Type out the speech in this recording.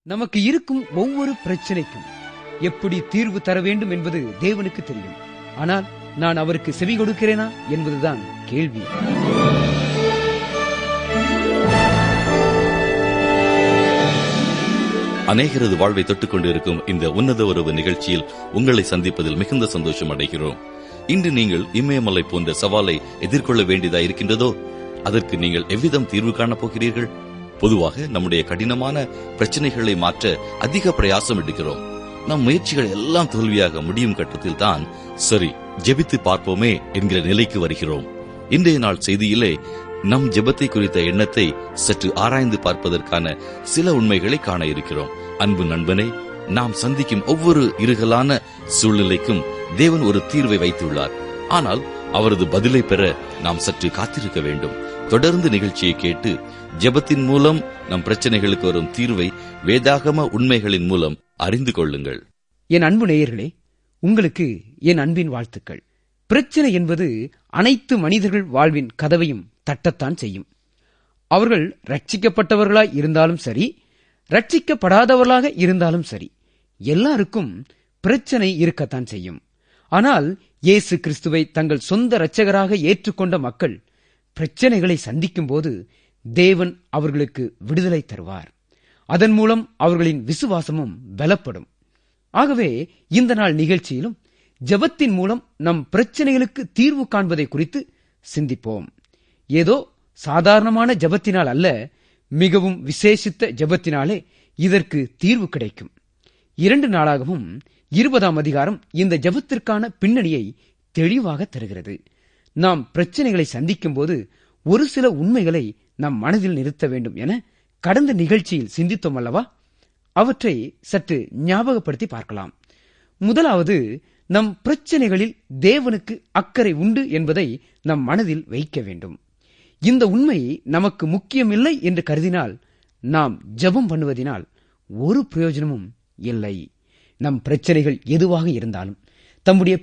நமக்கு இருக்கும் ஒவ்வொரு பிரச்சனைக்கும் எப்படி தீர்வு தர வேண்டும் என்பது தேவனுக்கு தெரியும் ஆனால் நான் அவருக்கு செவி கொடுக்கிறேனா என்பதுதான் கேள்வி அநேகரது வாழ்வை தொட்டுக் கொண்டிருக்கும் இந்த உன்னத உறவு நிகழ்ச்சியில் உங்களை சந்திப்பதில் மிகுந்த சந்தோஷம் அடைகிறோம் இன்று நீங்கள் இமயமலை போன்ற சவாலை எதிர்கொள்ள வேண்டியதா இருக்கின்றதோ அதற்கு நீங்கள் எவ்விதம் தீர்வு காணப் போகிறீர்கள் பொதுவாக நம்முடைய கடினமான பிரச்சனைகளை மாற்ற அதிக பிரயாசம் எடுக்கிறோம் நம் முயற்சிகள் எல்லாம் தோல்வியாக முடியும் கட்டத்தில் தான் சரி ஜெபித்து பார்ப்போமே என்கிற நிலைக்கு வருகிறோம் இன்றைய நாள் செய்தியிலே நம் ஜெபத்தை குறித்த எண்ணத்தை சற்று ஆராய்ந்து பார்ப்பதற்கான சில உண்மைகளை காண இருக்கிறோம் அன்பு நண்பனே நாம் சந்திக்கும் ஒவ்வொரு இருகலான சூழ்நிலைக்கும் தேவன் ஒரு தீர்வை வைத்துள்ளார் ஆனால் அவரது பதிலை பெற நாம் சற்று காத்திருக்க வேண்டும் தொடர்ந்து நிகழ்ச்சியை கேட்டு ஜெபத்தின் மூலம் நம் பிரச்சனைகளுக்கு வரும் தீர்வை வேதாகம உண்மைகளின் மூலம் அறிந்து கொள்ளுங்கள் என் அன்பு நேயர்களே உங்களுக்கு என் அன்பின் வாழ்த்துக்கள் பிரச்சனை என்பது அனைத்து மனிதர்கள் வாழ்வின் கதவையும் தட்டத்தான் செய்யும் அவர்கள் ரட்சிக்கப்பட்டவர்களாய் இருந்தாலும் சரி ரட்சிக்கப்படாதவர்களாக இருந்தாலும் சரி எல்லாருக்கும் பிரச்சனை இருக்கத்தான் செய்யும் ஆனால் இயேசு கிறிஸ்துவை தங்கள் சொந்த இரட்சகராக ஏற்றுக்கொண்ட மக்கள் பிரச்சனைகளை சந்திக்கும் போது தேவன் அவர்களுக்கு விடுதலை தருவார் அதன் மூலம் அவர்களின் விசுவாசமும் பலப்படும் ஆகவே இந்த நாள் நிகழ்ச்சியிலும் ஜெபத்தின் மூலம் நம் பிரச்சனைகளுக்கு தீர்வு காண்பதை குறித்து சிந்திப்போம் ஏதோ சாதாரணமான ஜெபத்தினால் அல்ல மிகவும் விசேஷித்த ஜெபத்தினாலே இதற்கு தீர்வு கிடைக்கும் இரண்டு நாளாகவும் இருபதாம் அதிகாரம் இந்த ஜெபத்திற்கான பின்னணியை தெளிவாக தருகிறது நாம் பிரச்சனைகளை சந்திக்கும் போது ஒரு சில உண்மைகளை நம் மனதில் நிறுத்த வேண்டும் என கடந்த நிகழ்ச்சியில் சிந்தித்தோம் அல்லவா அவற்றை சற்று ஞாபகப்படுத்தி பார்க்கலாம் முதலாவது நம் பிரச்சனைகளில் தேவனுக்கு அக்கறை உண்டு என்பதை நம் மனதில் வைக்க வேண்டும் இந்த உண்மை நமக்கு முக்கியமில்லை என்று கருதினால் நாம் ஜெபம் பண்ணுவதினால் ஒரு பிரயோஜனமும் இல்லை நம் பிரச்சனைகள் எதுவாக இருந்தாலும் தம்முடைய